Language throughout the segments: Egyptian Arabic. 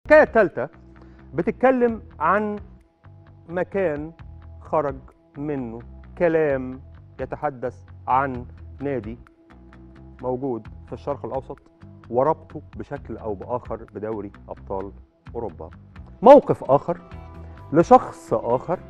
الحكايه الثالثه بتتكلم عن مكان خرج منه كلام يتحدث عن نادي موجود في الشرق الاوسط وربطه بشكل او باخر بدوري ابطال اوروبا. موقف اخر لشخص اخر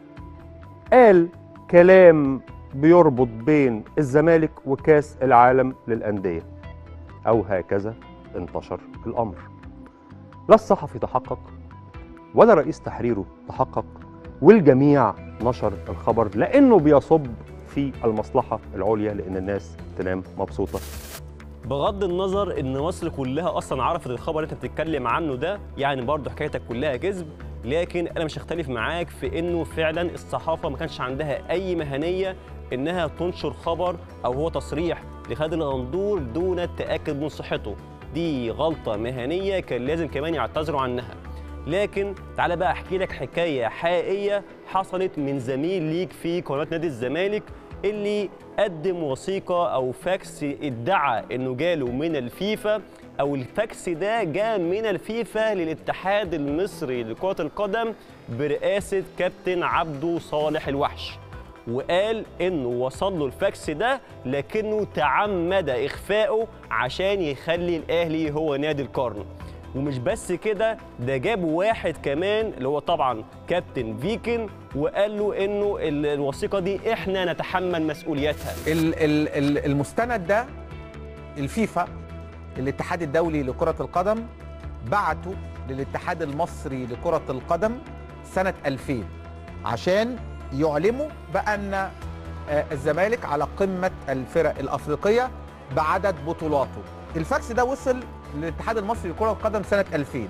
قال كلام بيربط بين الزمالك وكاس العالم للانديه او هكذا انتشر الامر. لا الصحفي تحقق ولا رئيس تحريره تحقق والجميع نشر الخبر لانه بيصب في المصلحه العليا لان الناس تنام مبسوطه بغض النظر ان مصر كلها اصلا عرفت الخبر اللي انت بتتكلم عنه ده يعني برضه حكايتك كلها كذب لكن انا مش هختلف معاك في انه فعلا الصحافه ما كانش عندها اي مهنيه انها تنشر خبر او هو تصريح لخالد الغندور دون التاكد من صحته دي غلطه مهنيه كان لازم كمان يعتذروا عنها لكن تعالى بقى احكي لك حكايه حقيقيه حصلت من زميل ليك في قناه نادي الزمالك اللي قدم وثيقه او فاكس ادعى انه جاله من الفيفا او الفاكس ده جاء من الفيفا للاتحاد المصري لكره القدم برئاسه كابتن عبده صالح الوحش وقال انه وصل له الفاكس ده لكنه تعمد اخفائه عشان يخلي الاهلي هو نادي القرن ومش بس كده ده جاب واحد كمان اللي هو طبعا كابتن فيكن وقال له انه ال- الوثيقه دي احنا نتحمل مسؤوليتها ال- ال- ال- المستند ده الفيفا الاتحاد الدولي لكرة القدم بعته للاتحاد المصري لكرة القدم سنة 2000 عشان يعلموا بأن آه، الزمالك على قمة الفرق الأفريقية بعدد بطولاته الفاكس ده وصل للاتحاد المصري لكرة القدم سنة 2000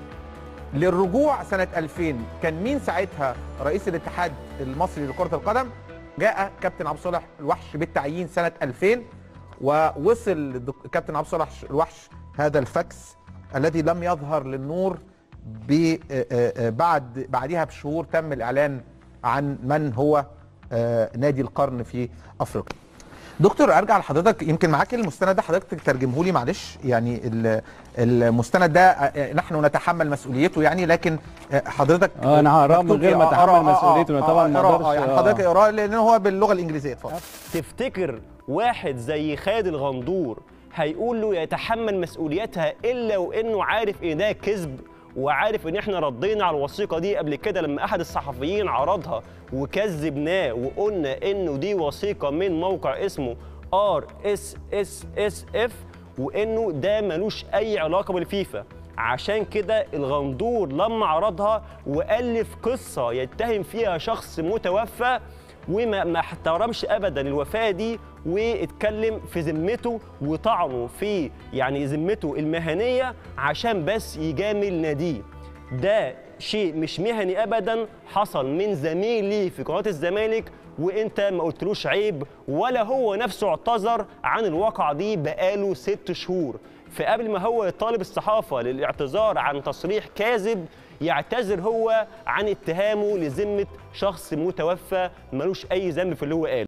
للرجوع سنة 2000 كان مين ساعتها رئيس الاتحاد المصري لكرة القدم جاء كابتن عبد الصالح الوحش بالتعيين سنة 2000 ووصل الدك- كابتن عبد الصالح الوحش هذا الفاكس الذي لم يظهر للنور ب- آه، آه، بعد بعدها بشهور تم الإعلان عن من هو آه، نادي القرن في أفريقيا دكتور ارجع لحضرتك يمكن معاك المستند ده حضرتك ترجمه لي معلش يعني ال- المستند ده آه، نحن نتحمل مسؤوليته يعني لكن آه، حضرتك اه انا هقراه من مكتوب غير إيه؟ ما آه، اتحمل آه، آه، مسؤوليته آه، أنا طبعا ما آه، آه، اقدرش يعني آه. حضرتك اقراه لان هو باللغه الانجليزيه اتفضل تفتكر واحد زي خالد الغندور هيقول له يتحمل مسؤوليتها الا وانه عارف ان ده كذب وعارف ان احنا ردينا على الوثيقه دي قبل كده لما احد الصحفيين عرضها وكذبناه وقلنا انه دي وثيقه من موقع اسمه ار اس اس اس اف وانه ده ملوش اي علاقه بالفيفا عشان كده الغندور لما عرضها والف قصه يتهم فيها شخص متوفى وما ما احترمش ابدا الوفاه دي واتكلم في ذمته وطعنه في يعني ذمته المهنيه عشان بس يجامل ناديه ده شيء مش مهني ابدا حصل من زميل لي في قناه الزمالك وانت ما قلتلوش عيب ولا هو نفسه اعتذر عن الواقعه دي بقاله ست شهور فقبل ما هو يطالب الصحافه للاعتذار عن تصريح كاذب يعتذر هو عن اتهامه لذمه شخص متوفى ملوش اي ذنب في اللي هو قاله